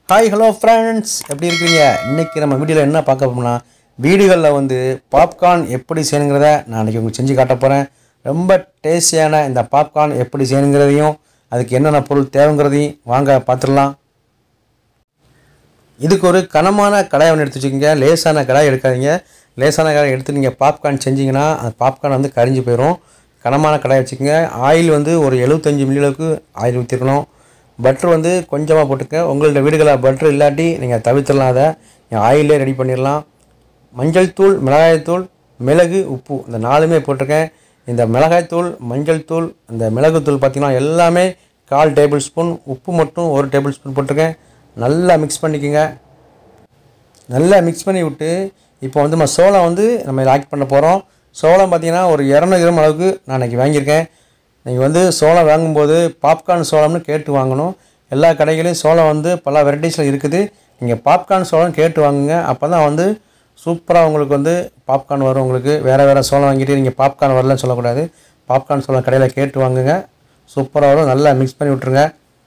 hi hello friends எப்படி இருக்கீங்க இன்றைக்கி நம்ம வீடியோவில் என்ன பார்க்க போனா வீடுகளில் வந்து பாப்கார்ன் எப்படி செய்யணுங்கிறத நான் இன்றைக்கி உங்களுக்கு செஞ்சு காட்ட போகிறேன் ரொம்ப டேஸ்டியான இந்த பாப்கார்ன் எப்படி செய்யணுங்கிறதையும் அதுக்கு என்னென்ன பொருள் தேவைங்கிறதையும் வாங்க பார்த்துடலாம் இதுக்கு ஒரு கனமான கடாயை ஒன்று எடுத்து வச்சுக்கோங்க லேசான கடாய் எடுக்காதீங்க லேசான கடாய் எடுத்து நீங்கள் பாப்கார்ன் செஞ்சீங்கன்னா அந்த பாப்கார்ன் வந்து கரிஞ்சு போயிடும் கனமான கடாய் வச்சுக்கோங்க ஆயில் வந்து ஒரு எழுபத்தஞ்சி மில்லியளவுக்கு ஆயில் ஊற்றிக்கணும் பட்ரு வந்து கொஞ்சமாக போட்டுக்க உங்களோட வீடுகளில் பட்ரு இல்லாட்டி நீங்கள் தவிர்த்துடலாம் அதை நீங்கள் ஆயிலே ரெடி பண்ணிடலாம் மஞ்சள் தூள் மிளகாய்த்தூள் மிளகு உப்பு இந்த நாலுமே போட்டிருக்கேன் இந்த மிளகாய்த்தூள் மஞ்சள் தூள் இந்த மிளகுத்தூள் பார்த்திங்கன்னா எல்லாமே கால் டேபிள் ஸ்பூன் உப்பு மட்டும் ஒரு டேபிள் ஸ்பூன் போட்டிருக்கேன் நல்லா மிக்ஸ் பண்ணிக்கோங்க நல்லா மிக்ஸ் பண்ணி விட்டு இப்போ வந்து நம்ம சோளம் வந்து நம்ம இதில் ஆட் பண்ண போகிறோம் சோளம் பார்த்தீங்கன்னா ஒரு இரநூறு கிராம் அளவுக்கு நான் இன்றைக்கி வாங்கியிருக்கேன் நீங்கள் வந்து சோளம் வாங்கும்போது பாப்கார்ன் சோளம்னு கேட்டு வாங்கணும் எல்லா கடைகளையும் சோளம் வந்து பல வெரைட்டிஸில் இருக்குது நீங்கள் பாப்கார்ன் சோளம் கேட்டு வாங்குங்க அப்போ தான் வந்து சூப்பராக உங்களுக்கு வந்து பாப்கார்ன் வரும் உங்களுக்கு வேறு வேறு சோளம் வாங்கிட்டு நீங்கள் பாப்கார்ன் வரலன்னு சொல்லக்கூடாது பாப்கார்ன் சோளம் கடையில் கேட்டு வாங்குங்க சூப்பராக வரும் நல்லா மிக்ஸ் பண்ணி விட்ருங்க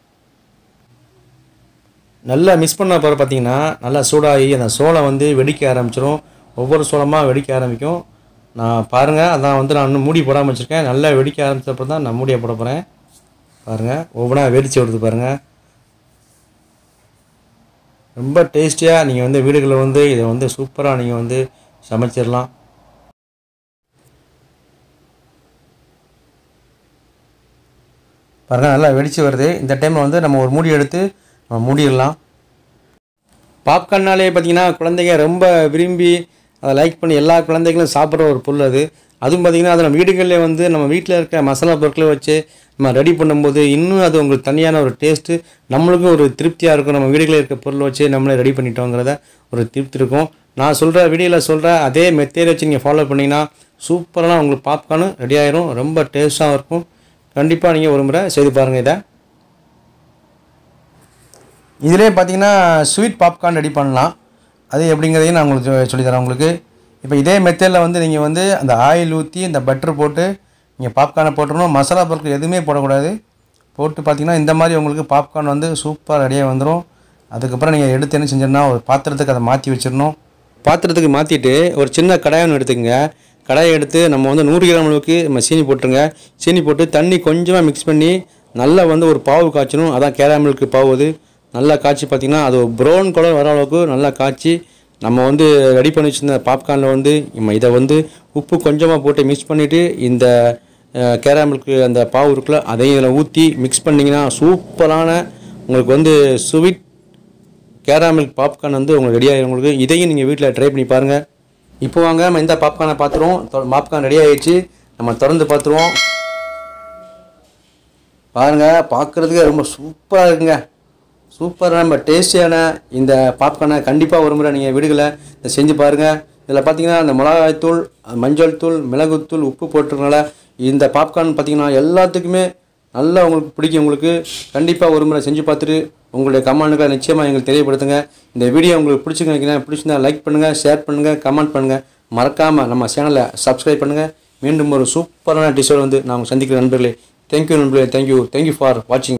நல்லா மிக்ஸ் பண்ண பிறகு பார்த்தீங்கன்னா நல்லா சூடாகி அந்த சோளம் வந்து வெடிக்க ஆரம்பிச்சிடும் ஒவ்வொரு சோளமாக வெடிக்க ஆரம்பிக்கும் நான் பாருங்கள் அதான் வந்து நான் இன்னும் மூடி போடாமல் வச்சுருக்கேன் நல்லா வெடிக்க ஆரம்பிச்சப்போ தான் நான் மூடியை போட போகிறேன் பாருங்கள் ஒவ்வொன்றா வெடிச்சு வருது பாருங்கள் ரொம்ப டேஸ்டியாக நீங்கள் வந்து வீடுகளில் வந்து இதை வந்து சூப்பராக நீங்கள் வந்து சமைச்சிடலாம் பாருங்கள் நல்லா வெடிச்சு வருது இந்த டைமில் வந்து நம்ம ஒரு மூடி எடுத்து நம்ம மூடிடலாம் பாப்கார்ன்னாலே பார்த்தீங்கன்னா குழந்தைங்க ரொம்ப விரும்பி அதை லைக் பண்ணி எல்லா குழந்தைகளும் சாப்பிட்ற ஒரு பொருள் அது அதுவும் பார்த்திங்கன்னா அதை நம்ம வீடுகளிலே வந்து நம்ம வீட்டில் இருக்க மசாலா பொருட்களை வச்சு நம்ம ரெடி பண்ணும்போது இன்னும் அது உங்களுக்கு தனியான ஒரு டேஸ்ட்டு நம்மளுக்கும் ஒரு திருப்தியாக இருக்கும் நம்ம வீடுகளில் இருக்க பொருளை வச்சு நம்மளே ரெடி பண்ணிட்டோங்கிறத ஒரு திருப்தி இருக்கும் நான் சொல்கிற வீடியோவில் சொல்கிற அதே மெத்தேடை வச்சு நீங்கள் ஃபாலோ பண்ணிங்கன்னா சூப்பரான உங்களுக்கு பாப்கார்னும் ரெடி ஆயிரும் ரொம்ப டேஸ்ட்டாகவும் இருக்கும் கண்டிப்பாக நீங்கள் ஒரு முறை செய்து பாருங்கள் இதை இதிலே பார்த்தீங்கன்னா ஸ்வீட் பாப்கார்ன் ரெடி பண்ணலாம் அது எப்படிங்கிறதையும் நான் உங்களுக்கு சொ- சொல்லித்தரேன் உங்களுக்கு இப்போ இதே மெத்தடில் வந்து நீங்கள் வந்து அந்த ஆயில் ஊற்றி இந்த பட்டர் போட்டு நீங்கள் பாப்கார்னை போட்டுடணும் மசாலா பொருட்கள் எதுவுமே போடக்கூடாது போட்டு பார்த்தீங்கன்னா இந்த மாதிரி உங்களுக்கு பாப்கார்ன் வந்து சூப்பராக ரெடியாக வந்துடும் அதுக்கப்புறம் நீங்கள் எடுத்து என்ன செஞ்சிடணும் ஒரு பாத்திரத்துக்கு அதை மாற்றி வச்சிடணும் பாத்திரத்துக்கு மாற்றிட்டு ஒரு சின்ன கடாய் ஒன்று எடுத்துக்கங்க கடாயை எடுத்து நம்ம வந்து நூறு கிராம் அளவுக்கு நம்ம சீனி போட்டுருங்க சீனி போட்டு தண்ணி கொஞ்சமாக மிக்ஸ் பண்ணி நல்லா வந்து ஒரு பாவு காய்ச்சணும் அதான் கேராமிலுக்கு பாவு அது நல்லா காய்ச்சி பார்த்திங்கன்னா அது ப்ரௌன் கலர் வர அளவுக்கு நல்லா காய்ச்சி நம்ம வந்து ரெடி பண்ணி வச்சிருந்த பாப்கார்னில் வந்து நம்ம இதை வந்து உப்பு கொஞ்சமாக போட்டு மிக்ஸ் பண்ணிவிட்டு இந்த கேராமிலுக்கு அந்த பாவு இருக்குல்ல அதையும் இதில் ஊற்றி மிக்ஸ் பண்ணிங்கன்னா சூப்பரான உங்களுக்கு வந்து ஸ்வீட் கேராமில்க் பாப்கார்ன் வந்து உங்களுக்கு ரெடி ஆகிடும் உங்களுக்கு இதையும் நீங்கள் வீட்டில் ட்ரை பண்ணி பாருங்கள் இப்போ வாங்க நம்ம இந்த பாப்கார்னை பார்த்துருவோம் பாப்கார்ன் ரெடி ஆகிடுச்சு நம்ம திறந்து பார்த்துருவோம் பாருங்கள் பார்க்குறதுக்கு ரொம்ப சூப்பராக இருக்குங்க சூப்பராக நம்ம டேஸ்டியான இந்த பாப்கார்னை கண்டிப்பாக ஒரு முறை நீங்கள் வீடுகளை இதை செஞ்சு பாருங்கள் இதில் பார்த்தீங்கன்னா இந்த மிளகாய்த்தூள் மஞ்சள் தூள் மிளகுத்தூள் உப்பு போட்டிருக்கனால இந்த பாப்கார்ன் பார்த்தீங்கன்னா எல்லாத்துக்குமே நல்லா உங்களுக்கு பிடிக்கும் உங்களுக்கு கண்டிப்பாக ஒரு முறை செஞ்சு பார்த்துட்டு உங்களுடைய கமெண்ட்டுகளை நிச்சயமாக எங்களுக்கு தெரியப்படுத்துங்க இந்த வீடியோ உங்களுக்கு பிடிச்சிருக்கு நினைக்கிறேன் பிடிச்சிருந்தா லைக் பண்ணுங்கள் ஷேர் பண்ணுங்கள் கமெண்ட் பண்ணுங்கள் மறக்காமல் நம்ம சேனலை சப்ஸ்கிரைப் பண்ணுங்கள் மீண்டும் ஒரு சூப்பரான டிஷோட வந்து நான் உங்களை சந்திக்கிற நண்பர்களே தேங்க்யூ நண்பர்களே தேங்க்யூ தேங்க்யூ ஃபார் வாட்சிங்